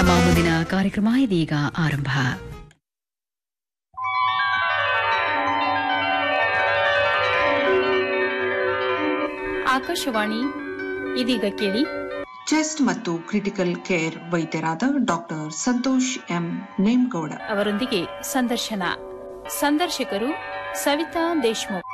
ನಮ್ಮ ಮುಂದಿನ ಕಾರ್ಯಕ್ರಮ ಇದೀಗ ಆರಂಭ ಆಕಾಶವಾಣಿ ಇದೀಗ ಕೇಳಿ ಚೆಸ್ಟ್ ಮತ್ತು ಕ್ರಿಟಿಕಲ್ ಕೇರ್ ವೈದ್ಯರಾದ ಡಾಕ್ಟರ್ ಸಂತೋಷ್ ಎಂ ನೇಮ್ಗೌಡ ಅವರೊಂದಿಗೆ ಸಂದರ್ಶನ ಸಂದರ್ಶಕರು ಸವಿತಾ ದೇಶ್ಮುಖ್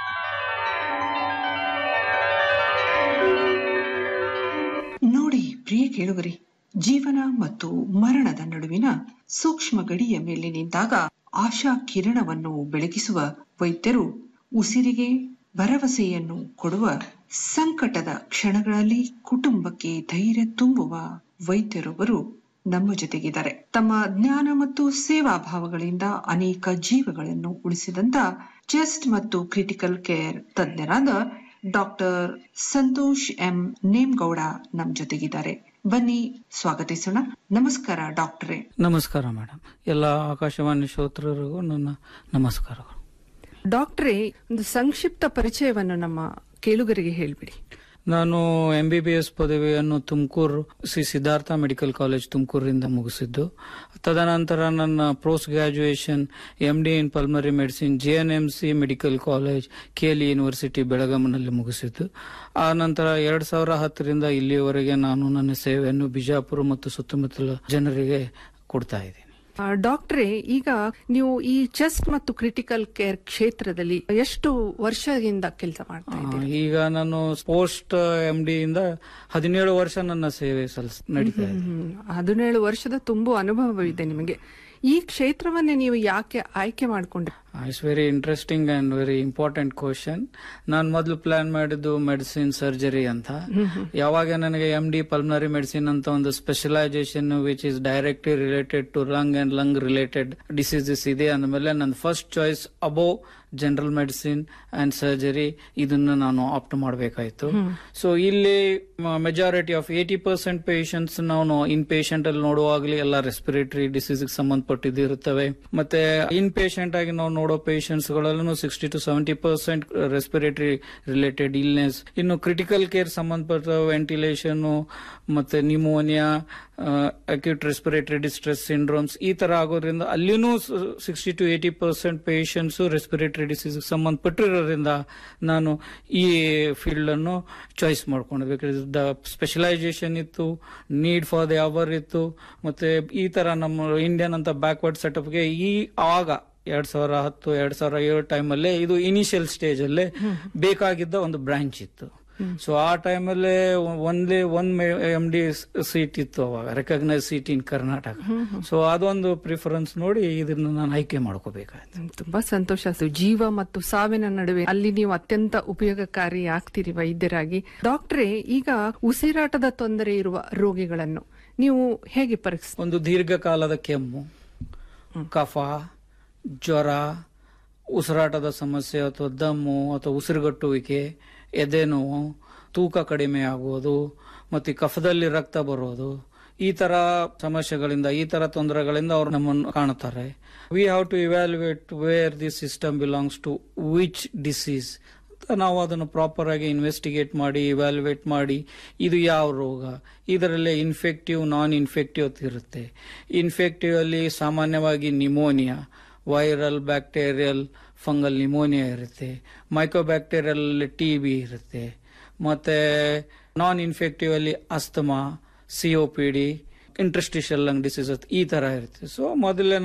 ನೋಡಿ ಪ್ರಿಯ ಕೇಳುಗರಿ ಜೀವನ ಮತ್ತು ಮರಣದ ನಡುವಿನ ಸೂಕ್ಷ್ಮ ಗಡಿಯ ಮೇಲೆ ನಿಂತಾಗ ಆಶಾ ಕಿರಣವನ್ನು ಬೆಳಗಿಸುವ ವೈದ್ಯರು ಉಸಿರಿಗೆ ಭರವಸೆಯನ್ನು ಕೊಡುವ ಸಂಕಟದ ಕ್ಷಣಗಳಲ್ಲಿ ಕುಟುಂಬಕ್ಕೆ ಧೈರ್ಯ ತುಂಬುವ ವೈದ್ಯರೊಬ್ಬರು ನಮ್ಮ ಜೊತೆಗಿದ್ದಾರೆ ತಮ್ಮ ಜ್ಞಾನ ಮತ್ತು ಸೇವಾ ಭಾವಗಳಿಂದ ಅನೇಕ ಜೀವಗಳನ್ನು ಉಳಿಸಿದಂತ ಚೆಸ್ಟ್ ಮತ್ತು ಕ್ರಿಟಿಕಲ್ ಕೇರ್ ತಜ್ಞರಾದ ಡಾಕ್ಟರ್ ಸಂತೋಷ್ ಎಂ ನೇಮ್ಗೌಡ ನಮ್ ಜೊತೆಗಿದ್ದಾರೆ ಬನ್ನಿ ಸ್ವಾಗತಿಸೋಣ ನಮಸ್ಕಾರ ಡಾಕ್ಟರೇ ನಮಸ್ಕಾರ ಮೇಡಮ್ ಎಲ್ಲ ಆಕಾಶವಾಣಿ ಶ್ರೋತೃರಿಗೂ ನನ್ನ ನಮಸ್ಕಾರಗಳು ಡಾಕ್ಟ್ರೇ ಒಂದು ಸಂಕ್ಷಿಪ್ತ ಪರಿಚಯವನ್ನು ನಮ್ಮ ಕೇಳುಗರಿಗೆ ಹೇಳ್ಬಿಡಿ ನಾನು ಎಂ ಬಿ ಬಿ ಎಸ್ ಪದವಿಯನ್ನು ತುಮಕೂರು ಶ್ರೀ ಸಿದ್ಧಾರ್ಥ ಮೆಡಿಕಲ್ ಕಾಲೇಜ್ ತುಮಕೂರಿನಿಂದ ಮುಗಿಸಿದ್ದು ತದನಂತರ ನನ್ನ post graduation M D in pulmonary medicine J N M C medical college KL university ಬೆಳಗಾಂನಲ್ಲಿ ಮುಗಿಸಿದ್ದು ಆ ನಂತರ ಎರಡ್ ಸಾವಿರ ಹತ್ತರಿಂದ ಇಲ್ಲಿಯವರೆಗೆ ನಾನು ನನ್ನ ಸೇವೆಯನ್ನು ಬಿಜಾಪುರ ಮತ್ತು ಸುತ್ತಮುತ್ತಲ ಜನರಿಗೆ ಕೊಡ್ತಾ ಇದ್ದೀನಿ ಆ, ಡಾಕ್ಟ್ರೇ ಈಗ ನೀವು ಈ ಚೆಸ್ಟ್ ಮತ್ತು ಕ್ರಿಟಿಕಲ್ ಕೇರ್ ಕ್ಷೇತ್ರದಲ್ಲಿ ಎಷ್ಟು ವರ್ಷದಿಂದ ಕೆಲಸ ಮಾಡ್ತಾ ಆ, ಇದ್ದೀರಿ ಈಗ ನಾನು ಪೋಸ್ಟ್ ಎಂ ಡಿ ಇಂದ ಹದಿನೇಳು ವರ್ಷ ನನ್ನ ಸೇವೆ ಸಲ್ಲಿಸ್ ನಡೀತಾ ಇದೆ ಹ್ಮ್, ಹದಿನೇಳು ವರ್ಷದ ತುಂಬು ಅನುಭವವಿದೆ ನಿಮಗೆ ಈ ಕ್ಷೇತ್ರವನ್ನೇ ನೀವು ಯಾಕೆ ಆಯ್ಕೆ ಮಾಡಿಕೊಂಡ್ರಿ it's very interesting and very important question ನಾನು ಮೊದಲು ಪ್ಲಾನ್ ಮಾಡಿದ್ದು ಮೆಡಿಸಿನ್ ಸರ್ಜರಿ ಅಂತ ಯಾವಾಗ ನನಗೆ ಎಂ ಡಿ ಪಲ್ಮನರಿ ಮೆಡಿಸಿನ್ ಅಂತ ಒಂದು specialisation which is directly related to lung and lung related diseases ಇದೆ ಅಂದಮೇಲೆ ನನ್ನ first choice above general medicine and surgery ಇದನ್ನ ನಾನು ಆಪ್ಟ್ ಮಾಡಬೇಕಾಯ್ತು ಸೊ ಇಲ್ಲಿ majority of eighty percent patients ನಾವು ಇನ್ ಪೇಷಂಟ್ ಅಲ್ಲಿ ನೋಡುವಾಗಲಿ ಎಲ್ಲ ರೆಸ್ಪಿರೇಟರಿ ಡಿಸೀಸ್ ಸಂಬಂಧಪಟ್ಟಿದ್ದು ಇರುತ್ತವೆ ಮತ್ತೆ ಇನ್ ಪೇಷಂಟ್ ಆಗಿ ನಾವು ನೋಡೋ ಪೇಷಂಟ್ಸ್ ಗಳಲ್ಲೂ sixty to seventy percent respiratory related illness ಇನ್ನು ಕ್ರಿಟಿಕಲ್ ಕೇರ್ ಸಂಬಂಧಪಟ್ಟ ವೆಂಟಿಲೇಷನ್ ಮತ್ತೆ pneumonia acute respiratory distress syndromes ಈ ತರ ಆಗೋದ್ರಿಂದ ಅಲ್ಲಿನೂ sixty to eighty percent patients respiratory disease ಸಂಬಂಧಪಟ್ಟಿರೋದ್ರಿಂದ ನಾನು ಈ ಫೀಲ್ಡ್ ಅನ್ನು ಚಾಯ್ಸ್ ಮಾಡ್ಕೊಂಡೆ ಬೇಕಾದ್ರೆ ದ ಸ್ಪೆಷಲೈಸೇಷನ್ ಇತ್ತು ನೀಡ್ ಫಾರ್ ದ ಅವರ್ ಇತ್ತು ಮತ್ತೆ ಈ ತರ ನಮ್ಮ ಇಂಡಿಯನ್ ಅಂತ ಬ್ಯಾಕ್ವರ್ಡ್ ಸೆಟಪ್ಗೆ ಈ ಆಗ ಎರಡ್ ಸಾವಿರ ಹತ್ತು ಎರಡ್ ಸಾವಿರ ಏಳು ಟೈಮಲ್ಲೇ ಇದು ಇನಿಷಿಯಲ್ ಸ್ಟೇಜ್ ಅಲ್ಲೇ ಬೇಕಾಗಿದ್ದ ಒಂದು ಬ್ರಾಂಚ್ ಇತ್ತು ಸೊ ಆ ಟೈಮಲ್ಲೇ ಒಂದೇ ಒಂದ್ ಎಂ ಡಿ ಸೀಟ್ ಇತ್ತು ಅವಾಗ recognise seat in Karnataka so ಅದೊಂದು ಪ್ರಿಫರೆನ್ಸ್ ನೋಡಿ ಇದನ್ನ ನಾನು ಆಯ್ಕೆ ಮಾಡ್ಕೋಬೇಕಾಯ್ತು ಹ್ಮ್, ತುಂಬಾ ಸಂತೋಷ ಆಯ್ತು ಜೀವ ಮತ್ತು ಸಾವಿನ ನಡುವೆ ಅಲ್ಲಿ ನೀವು ಅತ್ಯಂತ ಉಪಯೋಗಕಾರಿ ಆಗ್ತೀರಿ ವೈದ್ಯರಾಗಿ ಡಾಕ್ಟ್ರೇ ಈಗ ಉಸಿರಾಟದ ತೊಂದರೆ ಇರುವ ರೋಗಿಗಳನ್ನು ನೀವು ಹೇಗೆ ಪರೀಕ್ಷಿಸ ಒಂದು ದೀರ್ಘಕಾಲದ ಕೆಮ್ಮು ಕಫ ಜ್ವರ ಉಸಿರಾಟದ ಸಮಸ್ಯೆ ಅಥವಾ ದಮ್ಮು ಅಥವಾ ಉಸಿರುಗಟ್ಟುವಿಕೆ ಎದೆ ನೋವು ತೂಕ ಕಡಿಮೆ ಆಗುವುದು ಮತ್ತು ಕಫದಲ್ಲಿ ರಕ್ತ ಬರೋದು ಈ ತರ ಸಮಸ್ಯೆಗಳಿಂದ ಈ ತರ ತೊಂದರೆಗಳಿಂದ ಅವರು ನಮ್ಮನ್ನು ಕಾಣುತ್ತಾರೆ we have to evaluate where this system belongs to which disease ಅಂತ ನಾವು ಅದನ್ನು ಪ್ರಾಪರ್ ಆಗಿ ಇನ್ವೆಸ್ಟಿಗೇಟ್ ಮಾಡಿ ಇವ್ಯಾಲ್ಯುಯೇಟ್ ಮಾಡಿ ಇದು ಯಾವ ರೋಗ ಇದರಲ್ಲೇ ಇನ್ಫೆಕ್ಟಿವ್ ನಾನ್ ಇನ್ಫೆಕ್ಟಿವ್ ಅಂತ ಇರುತ್ತೆ ಇನ್ಫೆಕ್ಟಿವ್ ಅಲ್ಲಿ ಸಾಮಾನ್ಯವಾಗಿ pneumonia viral bacterial fungal pneumonia ಇರುತ್ತೆ ಮೈಕ್ರೋಬ್ಯಾಕ್ಟೀರಿಯಲ್ ಟಿ ಬಿ ಇರುತ್ತೆ ಮತ್ತೆ ನಾನ್ ಇನ್ಫೆಕ್ಟಿವ್ ಅಲ್ಲಿ asthma CO P D interstitial lung disease ಈ ತರ ಇರುತ್ತೆ ಸೊ ಮೊದಲೇ